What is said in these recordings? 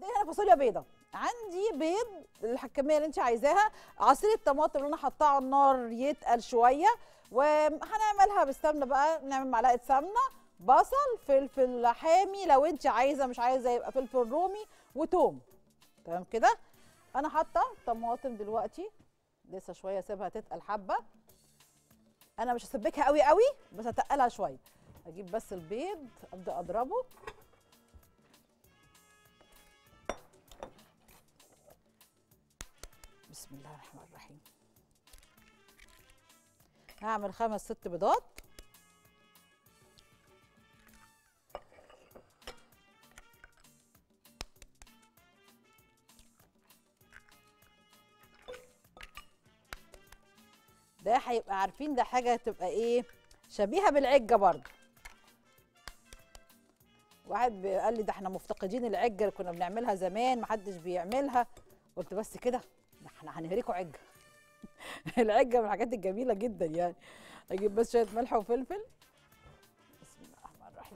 عندي هنا فاصوليا بيضه عندي بيض الكميه اللي انت عايزاها عصير الطماطم اللي انا حطاه على النار يتقل شويه وهنعملها بالسمنه بقى نعمل معلقه سمنه بصل فلفل حامي لو انت عايزه مش عايزه يبقى فلفل رومي وتوم تمام كده انا حاطه طماطم دلوقتي لسه شويه اسيبها تتقل حبه انا مش هسبكها قوي قوي بس هتقلها شويه اجيب بس البيض ابدا اضربه بسم الله الرحمن الرحيم هعمل خمس ست بيضات ده هيبقى عارفين ده حاجه تبقى ايه شبيهه بالعجه برضو واحد بي- قال لي ده احنا مفتقدين العجه اللي كنا بنعملها زمان محدش بيعملها قلت بس كده ده احنا هنهريكوا عجه العجه من الحاجات الجميله جدا يعني اجيب بس شويه ملح وفلفل بسم الله الرحمن الرحيم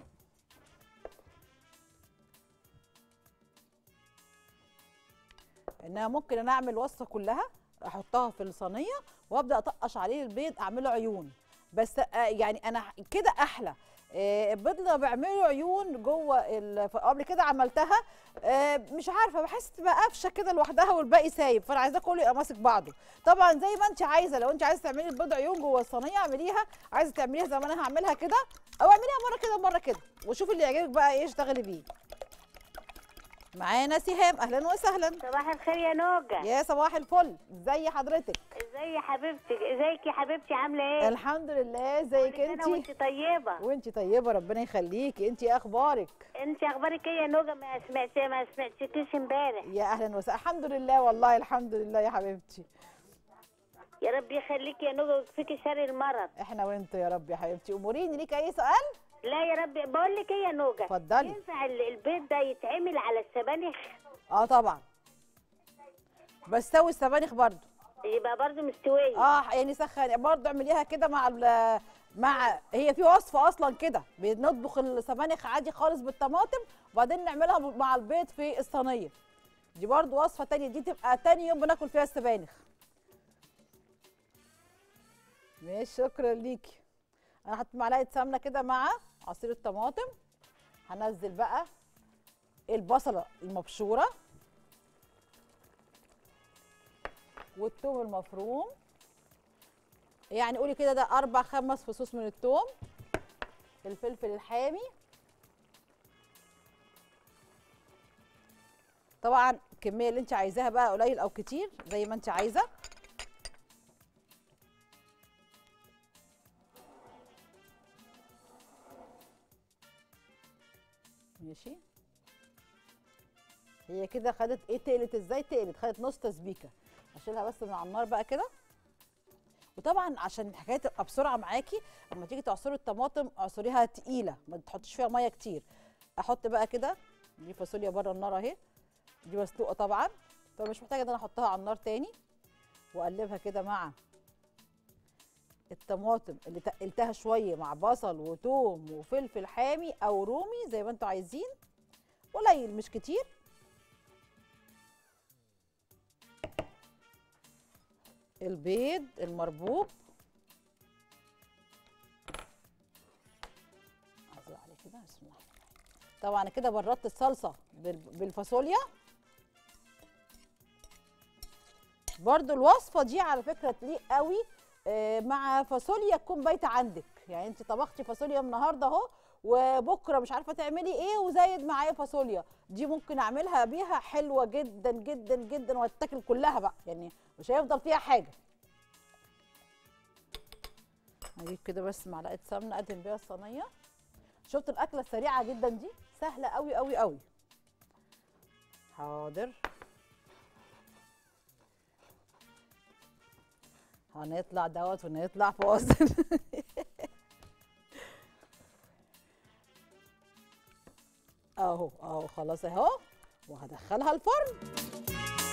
انها ممكن انا اعمل وصفه كلها احطها في الصينيه وابدا اطقش عليه البيض اعمله عيون بس آه، يعني انا كده احلى آه، البيض اللي بعمله عيون جوه ال- قبل كده عملتها آه، مش عارفه بحس تبقى قفشه كده لوحدها والباقي سايب فانا عايزاه كله يبقى ماسك بعضه طبعا زي ما انت عايزه لو انت عايزه تعملي البيض عيون جوه الصينيه اعمليها عايزه تعمليها زي ما انا هعملها كده او اعمليها مره كده ومره كده وشوفي اللي يعجبك بقى ايه اشتغلي بيه معانا سهام اهلا وسهلا صباح الخير يا نوجة يا صباح الفل ازي حضرتك ازاي يا حبيبتي ازيك يا حبيبتي عامله ايه الحمد لله ازيك انا انت وانت طيبه وانت طيبه ربنا يخليكي انت ايه اخبارك انت اخبارك ايه يا نوجة ما سمعت ما سمعتكيش امبارح يا اهلا وسهلا الحمد لله والله الحمد لله يا حبيبتي يا رب يخليك يا نوجة ويكفيكي شر المرض احنا وانت يا رب يا حبيبتي اموريني ليك اي سؤال لا يا رب بقول لك ايه يا نوجة اتفضلي. ينفع ال- البيض ده يتعمل على السبانخ اه طبعا بسوي السبانخ برضو يبقى برضو مستويه اه يعني سخن برضو اعمليها كده مع ال مع هي في وصفه اصلا كده بنطبخ السبانخ عادي خالص بالطماطم وبعدين نعملها مع البيض في الصينيه دي برضو وصفه تانية دي تبقى تاني يوم بناكل فيها السبانخ ماشي شكرا ليكي انا حطيت معلقه سمنه كده مع عصير الطماطم هنزل بقى البصله المبشوره والثوم المفروم يعني قولي كده ده اربع خمس فصوص من الثوم الفلفل الحامي طبعا الكميه اللي انت عايزاها بقى قليل او كتير زي ما انت عايزه ماشي هي كده خدت ايه تقلت ازاي تقلت خدت نص تسبيكه اشيلها بس من على النار بقى كده وطبعا عشان الحكايه تبقى بسرعه معاكي اما تيجي تعصري الطماطم اعصريها تقيله ما تحطيش فيها ميه كتير احط بقى كده دي فاصوليا بره النار اهي دي مسلوقه طبعا فمش محتاجه ان انا احطها على النار تاني واقلبها كده مع الطماطم اللي تقلتها شويه مع بصل وتوم وفلفل حامي او رومي زي ما انتوا عايزين قليل مش كتير البيض المربوط أزرع عليه كده بسم الله الرحمن الرحيم. طبعا أنا كده بردت الصلصه بال- بالفاصوليا برضو الوصفه دي على فكره تليق قوي آه، مع فاصوليا تكون بايته عندك يعني انت طبختي فاصوليا النهارده اهو وبكره مش عارفه تعملي ايه وزايد معايا فاصوليا دي ممكن اعملها بيها حلوه جدا جدا جدا وهتاكل كلها بقى يعني مش هيفضل فيها حاجه هجيب كده بس معلقه سمنه اقدم بيها الصينيه شفت الاكله السريعه جدا دي سهله قوي قوي قوي حاضر هنطلع دوت ونطلع فاصل اهو اهو خلاص اهو وهدخلها الفرن